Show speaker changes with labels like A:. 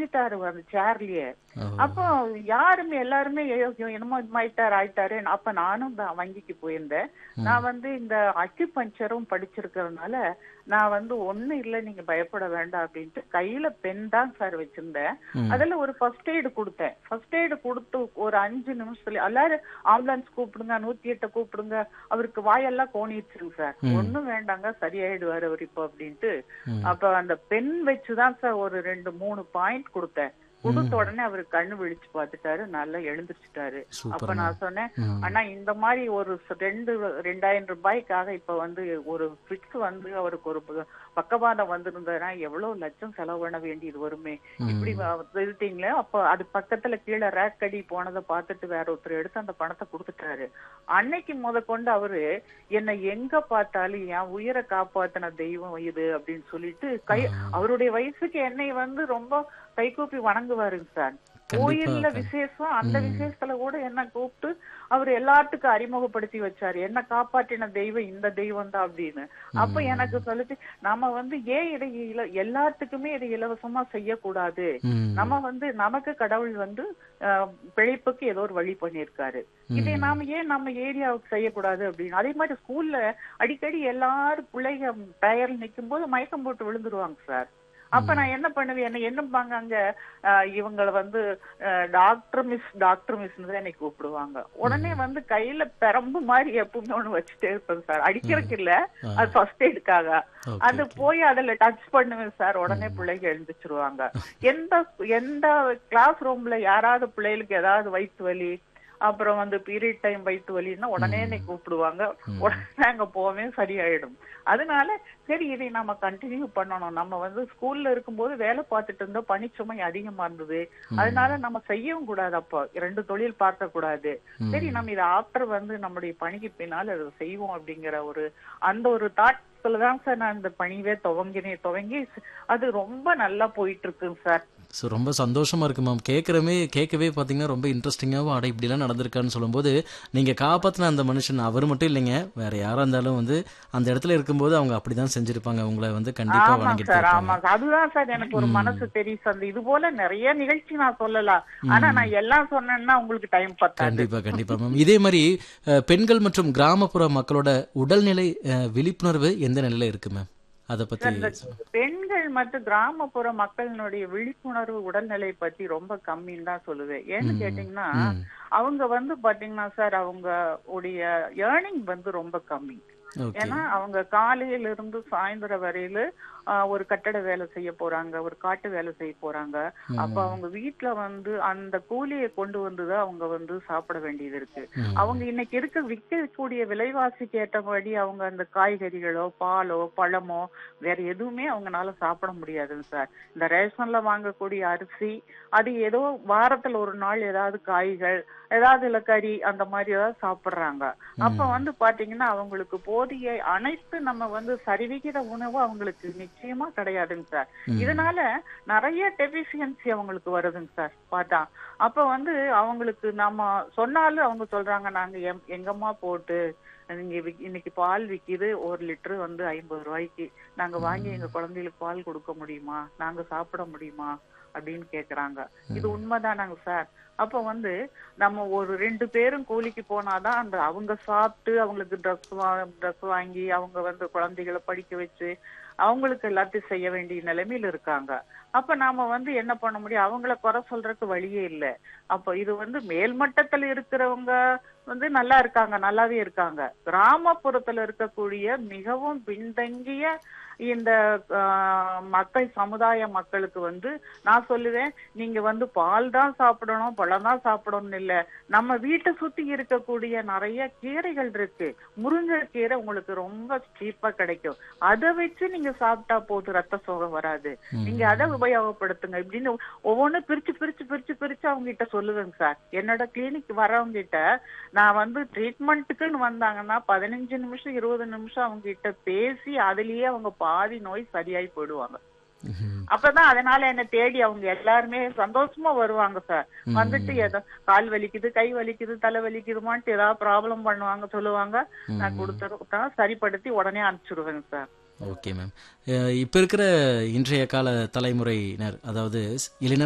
A: விழுந்துட்டாரு அந்த சேர்லயே
B: ஓ.
A: அப்போ யாருமே எல்லாருமே ஐயோ, என்னமோ ஆயிட்டாரு ஆயிட்டாரு அப்ப நானும் தான் வங்கிக்கு போயிருந்தேன் நான் வந்து இந்த அக்யூபஞ்சரும் படிச்சிருக்கிறதுனால நான் வந்து ஒண்ணு இல்ல நீங்க பயப்பட வேண்டாம் அப்படின்ட்டு கையில பென் தான் சார் வச்சிருந்தேன்
B: ம்.
A: அதுல ஒரு ஃபர்ஸ்ட் எய்டு கொடுத்தேன் ஃபர்ஸ்ட் எய்டு கொடுத்து ஒரு அஞ்சு நிமிஷத்துல எல்லாரும் ஆம்புலன்ஸ் கூப்பிடுங்க நூத்தி எட்டை கூப்பிடுங்க அவருக்கு வாயெல்லாம் கோணிடுச்சுங்க சார் ஒண்ணும் வேண்டாங்க சரியாயிடுவாரு அவர் இப்போ அப்படின்ட்டு
B: ம்.
A: அப்ப அந்த பென் வச்சுதான் சார் ஒரு ரெண்டு மூணு பாயிண்ட் கொடுத்தேன் கொடுத்த உடனே அவரு கண்ணு விழிச்சு பார்த்துட்டாரு நல்லா எழுந்திருச்சுட்டாரு அப்ப
B: சூப்பர்
A: நான் சொன்னேன்
B: ம்.
A: ஆனா இந்த மாதிரி ஒரு ச- ரெண்டு ரெண்டாயிரம் ரூபாய்க்காக இப்ப வந்து ஒரு ஃபிக்ஸ் வந்து அவருக்கு ஒரு ப- பக்கவாதம் வந்திருந்ததுன்னா எவ்வளவு லட்சம் செலவு பண்ண வேண்டியது வருமே இப்படி எழுதிட்டீங்களே அப்ப அது பக்கத்துல கீழே ரேக் அடி போனதை பார்த்துட்டு வேற ஒருத்தர் எடுத்து அந்த பணத்தை கொடுத்துட்டாரு அன்னைக்கு முத கொண்டு அவரு என்னை எங்க பார்த்தாலும் என் உயிரை காப்பாத்தின தெய்வம் இது அப்படின்னு சொல்லிட்டு கை அவருடைய வயசுக்கு என்னை வந்து ரொம்ப கைகூப்பி வணங்குவாருங்க சார் கோயில்ல விசேஷம் அந்த விசேஷத்துல கூட என்ன கூப்பிட்டு அவர் எல்லாத்துக்கும் அறிமுகப்படுத்தி வச்சாரு என்ன காப்பாற்றின தெய்வம் இந்த தெய்வம் தான் அப்படின்னு அப்ப எனக்கு சொல்லிச்சு நாம வந்து ஏன் இதை இல- எல்லாத்துக்குமே இதை இலவசமா செய்யக்கூடாது
B: ம்.
A: நம்ம வந்து நமக்கு கடவுள் வந்து அஹ், பிழைப்புக்கு ஏதோ ஒரு வழி பண்ணியிருக்காரு இதை நாம ஏன் நம்ம ஏரியாவுக்கு செய்யக்கூடாது அப்படின்னு அதே மாதிரி ஸ்கூல்ல அடிக்கடி எல்லாரும் பிள்ளைங்க டயர்ல நிக்கும் போது மயக்கம் போட்டு விழுந்துருவாங்க சார் அப்ப நான் என்ன பண்ணுவேன் என்ன என்னப்பாங்க அங்க அஹ், இவங்கள வந்து டாக்டர் மிஸ் டாக்டர் மிஸ் தான் என்னை கூப்பிடுவாங்க உடனே வந்து கையில பெரம்பு மாதிரி எப்பவுமே ஒண்ணு வச்சுட்டே இருப்பேன் சார் அடிக்கிறதுக்கு இல்ல அது ஃபர்ஸ்ட் எய்டுக்காக
B: Okay,
A: அது போய் அதுல டச் பண்ணுவேன் சார் உடனே பிள்ளைங்க எழுந்திருச்சிருவாங்க எந்த எந்த கிளாஸ் ரூம்ல யாராவது பிள்ளைகளுக்கு ஏதாவது வயிற்று வலி அப்புறம் வந்து பீரியட் டைம் வயிற்று வலின்னா உடனே என்னை கூப்பிடுவாங்க உடனே அங்க போவேன் சரியாயிடும் அதனால சரி இதை நம்ம கண்டினியூ பண்ணணும் நம்ம வந்து ஸ்கூல்ல இருக்கும்போது வேலை பார்த்துட்டு இருந்தோம் பணிச்சுமை அதிகமா இருந்தது அதனால நம்ம செய்யவும் கூடாது அப்போ ரெண்டு தொழில் பார்க்க கூடாது சரி நம்ம இதை ஆஃப்டர் வந்து நம்முடைய பணிக்கு பின்னால் அதை செய்வோம் அப்படிங்கிற ஒரு அந்த ஒரு தாட்ல தான் சார் நான் இந்த பணிவே துவங்கினேன் துவங்கி அது ரொம்ப நல்லா போயிட்டு இருக்குங்க சார்
B: ஸோ ரொம்ப சந்தோஷமா இருக்கு மேம் கேட்குறமே கேட்கவே பார்த்தீங்கன்னா ரொம்ப இன்ட்ரெஸ்டிங்காகவும் அட இப்படிலாம் நடந்திருக்கான்னு சொல்லும்போது நீங்கள் காப்பாற்றின அந்த மனுஷன் அவர் மட்டும் இல்லைங்க வேற யாராக இருந்தாலும் வந்து அந்த இடத்துல இருக்கும்போது அவங்க அப்படிதான் செஞ்சிருப்பாங்க உங்களை வந்து கண்டிப்பாக
A: ஆமா
B: வணங்கிட்டு
A: சார்
B: இருப்பாங்க
A: ஆமா சார். அதுதான் சார் எனக்கு ஒரு மனசு தெரியும் சார் இது போல நிறைய நிகழ்ச்சி நான் சொல்லலாம் ஆனா நான் எல்லாம் சொன்னேன்னா உங்களுக்கு டைம் பத்தாது
B: கண்டிப்பா கண்டிப்பா மேம் இதே மாதிரி அஹ், பெண்கள் மற்றும் கிராமப்புற மக்களோட உடல்நிலை அஹ், விழிப்புணர்வு எந்த நிலையில இருக்கு மேம் அதை பத்தி சொல்லுங்க.
A: பெண்கள் மற்றும் கிராமப்புற மக்களினுடைய விழிப்புணர்வு உடல்நிலை பத்தி ரொம்ப கம்மின்னு தான் சொல்லுவேன் ஏன்னு கேட்டீங்கன்னா
B: ம்.
A: அவங்க வந்து பாத்தீங்கன்னா சார் அவங்க உடைய ஏர்னிங் வந்து ரொம்ப கம்மி
B: ஓகே
A: ஏன்னா அவங்க காலையில இருந்து சாயந்தரம் வரையில ஆஹ், ஒரு கட்டட வேலை செய்ய போறாங்க ஒரு காட்டு வேலை செய்ய போறாங்க அப்ப அவங்க வீட்ல வந்து அந்த கூலியை கொண்டு வந்துதான் அவங்க வந்து சாப்பிட வேண்டியது இருக்கு
B: ம்.
A: அவங்க இன்னைக்கு இருக்க விற்கக்கூடிய விலைவாசிக்கு ஏற்றபடி அவங்க அந்த காய்கறிகளோ பாலோ பழமோ வேற எதுவுமே அவங்கனால சாப்பிட முடியாதுங்க சார் இந்த ரேஷன்ல வாங்கக்கூடிய அரிசி அது ஏதோ வாரத்துல ஒரு நாள் ஏதாவது காய்கள் ஏதாவது இல்ல கறி அந்த மாதிரி ஏதாவது சாப்பிடுறாங்க அப்ப வந்து பாத்தீங்கன்னா அவங்களுக்கு போதிய அனைத்து நம்ம வந்து சரிவிகித உணவு அவங்களுக்கு நிச்சயமா கிடையாதுங்க சார் இதனால நிறைய டெபிசியன்சி அவங்களுக்கு வருதுங்க சார் பார்த்தா அப்ப வந்து அவங்களுக்கு நம்ம சொன்னாலும் அவங்க சொல்றாங்க நாங்க எம்- எங்கம்மா போட்டு நீங்க வி- இன்னைக்கு பால் விக்குது ஒரு லிட்டர் வந்து ஐம்பது ரூபாய்க்கு நாங்க வாங்கி எங்க குழந்தைகளுக்கு பால் கொடுக்க முடியுமா நாங்க சாப்பிட முடியுமா அப்படின்னு கேக்குறாங்க இது உண்மைதானாங்க சார் அப்ப வந்து நம்ம ஒரு ரெண்டு பேரும் கூலிக்கு போனாதான் அந்த அவங்க சாப்பிட்டு அவங்களுக்கு ட்ரெஸ் ட்ரெஸ் வாங்கி அவங்க வந்து குழந்தைகளை படிக்க வச்சு அவங்களுக்கு எல்லாத்தையும் செய்ய வேண்டிய நிலைமையில இருக்காங்க அப்ப நாம வந்து என்ன பண்ண முடியும் அவங்கள குறை சொல்றதுக்கு வழியே இல்ல அப்ப இது வந்து மேல்மட்டத்துல இருக்கிறவங்க வந்து நல்லா இருக்காங்க நல்லாவே இருக்காங்க கிராமப்புறத்துல இருக்கக்கூடிய மிகவும் பின்தங்கிய இந்த ஆஹ், மக்கள் சமுதாய மக்களுக்கு வந்து நான் சொல்லுவேன் நீங்க வந்து பால் தான் சாப்பிடணும் பழம் தான் சாப்பிடணும் இல்ல நம்ம வீட்டை சுத்தி இருக்கக்கூடிய நிறைய கீரைகள் இருக்கு முருங்கைக்கீரை உங்களுக்கு ரொம்ப சீப்பா கிடைக்கும் அதை வச்சு நீங்க சாப்பிட்டா போதும் ரத்த சோகம் வராது நீங்க அதை உபயோகப்படுத்துங்க இப்படின்னு ஒவ்வொன்றும் பிரிச்சு பிரிச்சு பிரிச்சு பிரிச்சு அவங்க கிட்ட சொல்லுவேங்க சார் என்னோட கிளினிக் வரவங்க கிட்ட நான் வந்து ட்ரீட்மெண்ட்டுக்குன்னு வந்தாங்கன்னா பதினஞ்சு நிமிஷம் இருபது நிமிஷம் அவங்க கிட்ட பேசி அதுலயே அவங்க பாதி நோய் சரியாயி போயிடுவாங்க
B: ம்ஹும்.
A: அப்பதான் அதனால என்ன தேடி அவங்க எல்லாருமே சந்தோஷமா வருவாங்க சார் வந்துட்டு ஏதோ கால் வலிக்குது கை வலிக்குது தலை வலிக்குதுமான்ட்டு ஏதாவது ப்ராப்ளம் பண்ணுவாங்க சொல்லுவாங்க நான் கொடுத்துருக்கா சரிப்படுத்தி உடனே அனுப்பிச்சிடுவேங்க சார்
B: ஓகே மேம் இப்போ இருக்கிற இன்றைய கால தலைமுறையினர் அதாவது இளைஞர்